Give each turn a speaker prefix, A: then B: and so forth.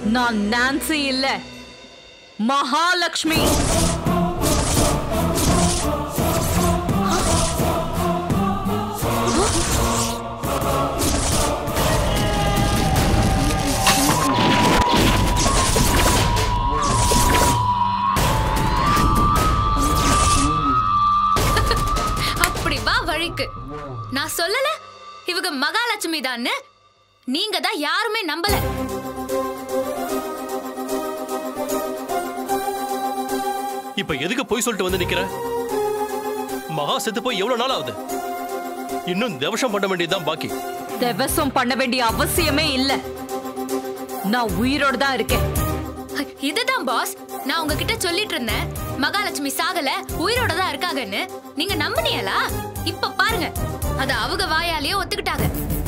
A: நான் நான்சி இல்ல மகாலட்சுமி
B: அப்படி வா வழிக்கு நான் சொல்லல இவங்க மகாலட்சுமி தான்னு நீங்க தான் யாருமே நம்பல
C: இப்ப எதுக்கு போய் சொல்லிட்டு வந்து நிக்கிற மகா செத்து போய் எவ்வளவு நாள் ஆகுது இன்னும் தவசம் பண்ண வேண்டியதுதான் பாக்கி
A: திவசம் பண்ண வேண்டிய அவசியமே இல்ல நான் உயிரோட தான் இருக்கேன்
B: இதுதான் பாஸ் நான் உங்ககிட்ட சொல்லிட்டு இருந்தேன் மகாலட்சுமி சாகல உயிரோட தான் இருக்காங்கன்னு நீங்க நம்புனீங்களா இப்ப பாருங்க அத அவங்க வாயாலேயே ஒத்துக்கிட்டாங்க